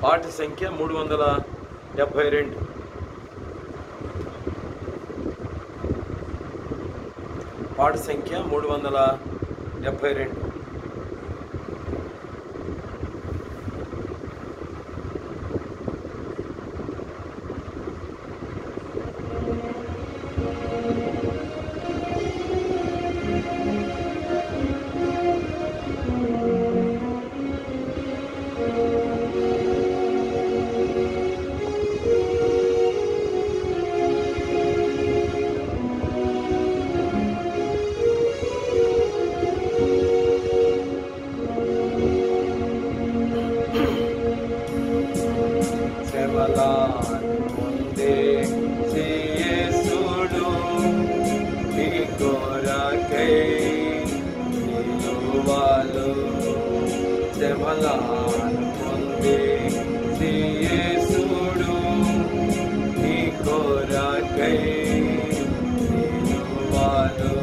పాట సంఖ్య మూడు వందల డెబ్భై రెండు పాట సంఖ్య మూడు వందల డెబ్భై రెండు శ్రమలాను పొందే యేసుడు నీ కొరకై నిలువలు శ్రమలాను పొందే యేసుడు నీ కొరకై నిలువలు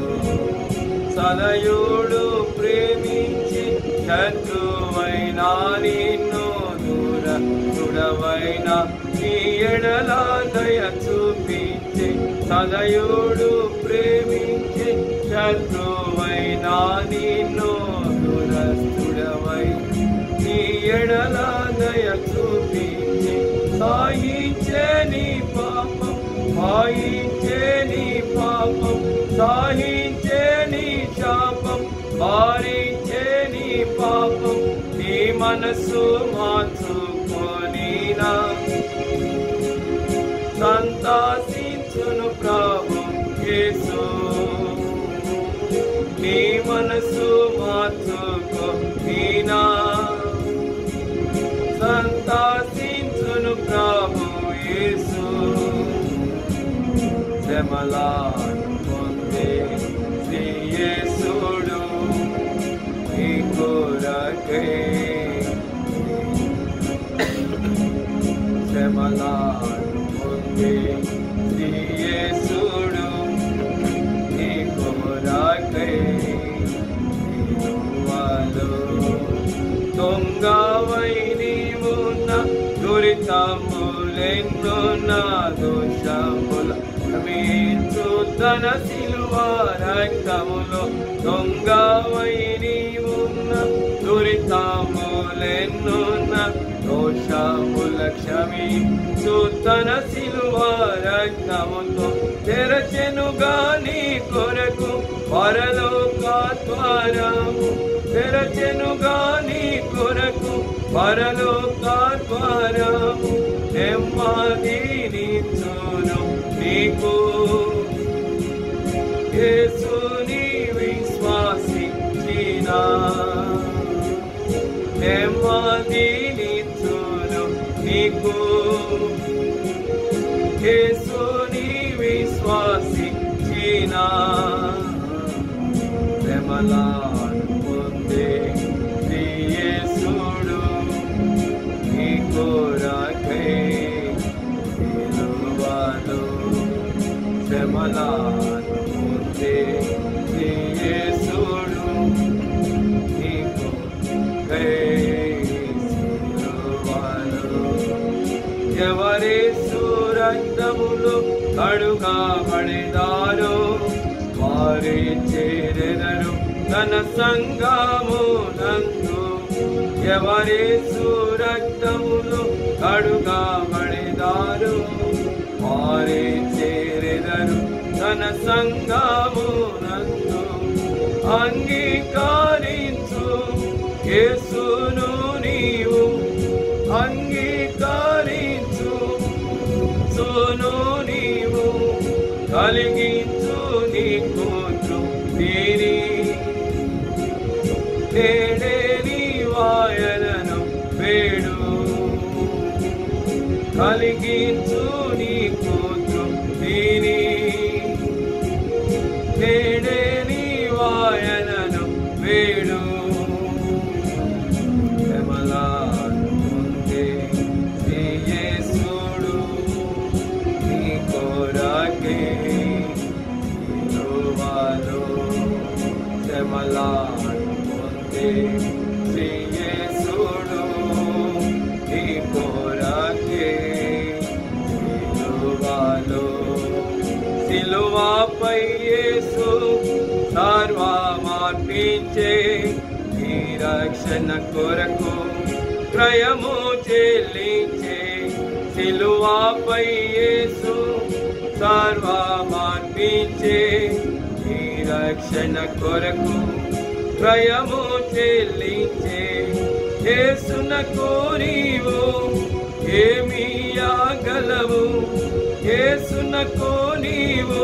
సదయుడు ప్రేమించి శత్రువైనా నిన్ను దూర దృఢమైన నీ ఎడల దయ చూపించి సదయుడు ప్రేమించి శత్రువైనా నిన్ను దురస్తుడవై నీ ఎడల దయ చూపించి సాయించే నీ పాపం సాయించే నీ పాపం సాహించే నీ శాపం వారించే నీ పాపం నీ మనసు మార్చుకొనినా సంతాసించును ప్రభు యేసు నీ మనసు మార్చుకొనినా సంతాసించును ప్రభు యేసు శ్రమలాను పొందే శ్రీ యేసుడు నీ కొరకై శ్రమలాను పొందే శ్రీ యేసుడు నీ కొరకై నిలువలు దొంగవై నీవున్న దురితములెన్నున్న దోషముల క్షమించు తన సిలువ రక్తములో దొంగవై నీవున్న దురితములెన్నున్న దోషముల క్షమించు తన సిలువ రక్తముతో తెరచెనుగా నీ కొరకు పరలోకాత్వారము తెరచెనుగా నీ కొరకు పరలోకాత్వారము నెమ్మదినిచ్చును నీకు యేసుని విశ్వాసించినా నెమ్మదినిచ్చును నీకు యేసుని విశ్వాసించినా శ్రమలాను పొందే శ్రీ యేసుడు నీ కొరకై నిలువను శ్రమలాను పొందే శ్రీ యేసుడు నీ కొరకై నిలువను ఎవరి రక్తములు కడుగాబడిదారో వారే చేరెదరు తన సంగము నందు ఎవరి రక్తములు కడుగాబడిదారు వారే చేరెదరు తన సంగము నందు అంగీకరించు యేసును నీవు అంగీకరించు సోను నీవు కలిగించు నీ కూతురు తీరి నేడే నీ వాయనను వేడు కలిగించు నీ కూతురు తీరి నేడే నీ వాయనను వేడు శ్రమలాను పొందే శ్రీ యేసుడు నీ కొరకే నిలువను శ్రమలాను పొందే శ్రీ యేసుడు నీ కొరకే చెల్లించే ఈ రక్షణ కొరకు క్రయము చెల్లించే సిలువాపై యేసు సర్వమర్పించే ఈ రక్షణ కొరకు క్రయము చెల్లించే యేసునకు నీవు ఏమియాగలవు యేసునకు నీవు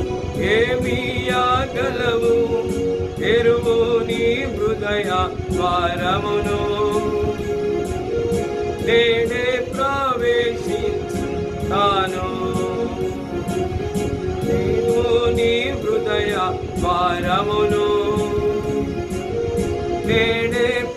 ఏమియాగలవు ఎరువు నీ హృదయ ద్వారమును నేనే ప్రవేశించుతాను నేను నీ హృదయ ద్వారమును నేనే